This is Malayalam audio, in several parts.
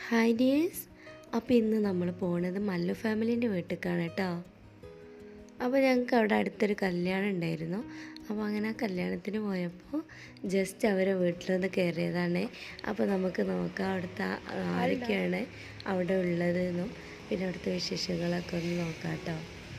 ഹായ് ഡിയേഴ്സ് അപ്പോൾ ഇന്ന് നമ്മൾ പോണത് മല്ലു ഫാമിലീൻ്റെ വീട്ടിലേക്കാണ് കേട്ടോ അപ്പോൾ ഞങ്ങൾക്ക് അവിടെ അടുത്തൊരു കല്യാണം ഉണ്ടായിരുന്നു അപ്പോൾ അങ്ങനെ ആ കല്യാണത്തിന് പോയപ്പോൾ ജസ്റ്റ് അവരെ വീട്ടിൽ നിന്ന് കയറിയതാണ് അപ്പോൾ നമുക്ക് നോക്കാം അവിടുത്തെ ആരൊക്കെയാണ് അവിടെ ഉള്ളതെന്നും പിന്നെ അവിടുത്തെ വിശേഷങ്ങളൊക്കെ ഒന്ന് നോക്കാം കേട്ടോ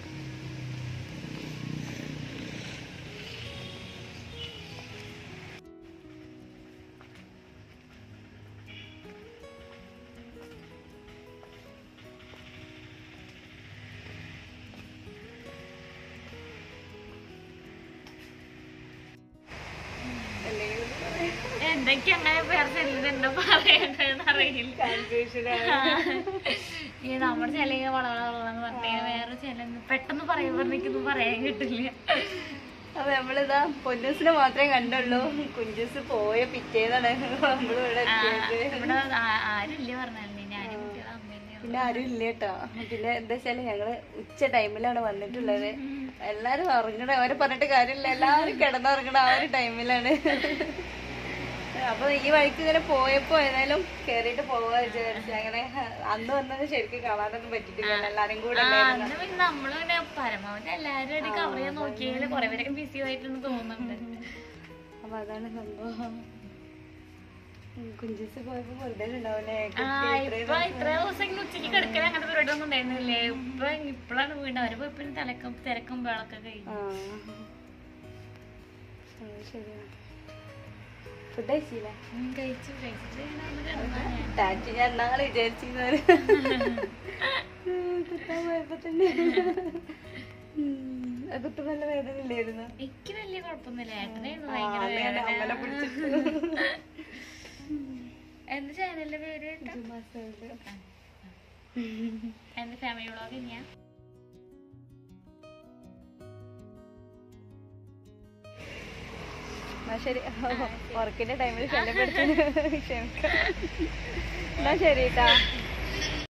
എന്തൊക്കെ അങ്ങനെ പേർ ചെല്ലുന്നുണ്ടോ പറയണ്ടെന്ന് അറിയില്ല ഈ നമ്മുടെ ചെലങ്ങ വളവളവളന്ന് പറഞ്ഞ വേറെ ചെല്ലുന്നു പെട്ടെന്ന് പറയുമ്പോഴേക്കൊന്നും പറയാൻ കിട്ടില്ല അപ്പൊ നമ്മളിതാ പൊന്നൂസിനെ മാത്രമേ കണ്ടുള്ളൂ കുഞ്ചൂസ് പോയ പിറ്റേന്നാണ് നമ്മളിവിടെ ആ, എത്തിയത് ഇവിടെ ആ- ആരുമില്ല പറഞ്ഞാലേ ഞാനും കുട്ടികളും അമ്മേനെയും പിന്നെ ആരും ഇല്ല കേട്ടോ പിന്നെ എന്താ വെച്ചാല് ഞങ്ങള് ഉച്ച ടൈമിലാണ് വന്നിട്ടുള്ളത് എല്ലാരും ഉറങ്ങണ അവരെ പറഞ്ഞിട്ട് കാര്യമില്ല എല്ലാവരും കിടന്നുറങ്ങണ ആ ഒരു ടൈമിലാണ് അപ്പൊ ഈ വഴിക്ക് ഇങ്ങനെ പോയപ്പോ ഏതായാലും കേറിയിട്ട് പോവാ വിചാരിച്ചു അങ്ങനെ അന്ന് വന്നത് ശരിക്കും കാണാനൊന്നും പറ്റിയിട്ടില്ല എല്ലാരും കൂടെ ആ, അല്ലായിരുന്നു. അന്ന് പിന്നെ നമ്മള് പിന്നെ പരമാവധി എല്ലാരും ആയിട്ട് കവർ ചെയ്യാൻ നോക്കിയെങ്കിൽ കുറെ പേരൊക്കെ ബിസി ആയിട്ടെന്ന് തോന്നുന്നുണ്ട് അപ്പൊ അതാണ് സംഭവം ഉം, കുഞ്ചൂസ് പോയപ്പോ വെറുതെ ഉണ്ടാവില്ലേ ആ ഇപ്പൊ ഇത്ര ദിവസം ഇങ്ങനെ ഉച്ചക്ക് കിടക്കൽ അങ്ങനത്തെ പരിപാടി ഒന്നും ഉണ്ടായിരുന്നില്ലേ ഇപ്പൊ ഇപ്പഴാണ് വീണ്ടും അവര് പോയപ്പോ തിരക്കും തിരക്കും വേളൊക്കെ കഴിഞ്ഞു ആ അത് ശരിയാണ് ഫുഡ് കഴിച്ചില്ല ഉം, കഴിച്ചു കഴിച്ചിട്ട് ഇങ്ങനെ ഒന്ന് കിടന്നു ഞാൻ. ടാറ്റു ഞാൻ നാളെ വിചാരിച്ചിരുന്നത് കുത്താൻ പോയപ്പോ തന്നെ ഉം, ആ കുത്തു നല്ല വേദന ഇല്ലായിരുന്നു എനിക്ക് വലിയ കുഴപ്പമൊന്നുമില്ല ഏട്ടനായിരുന്നു ഭയങ്കര വേദന അമ്മനെ പിടിച്ചിട്ട് എന്ത് ചാനലിന്റെ പേര് കേട്ടോ എന്റെ ഫാമിലി വ്ളോഗ് തന്നെയാ എന്നാ ശരി ഉറക്കിന്റെ ടൈമിൽ ശല്യപ്പെടുത്തി ക്ഷമിക്കാം എന്നാ ശരി കേട്ടാ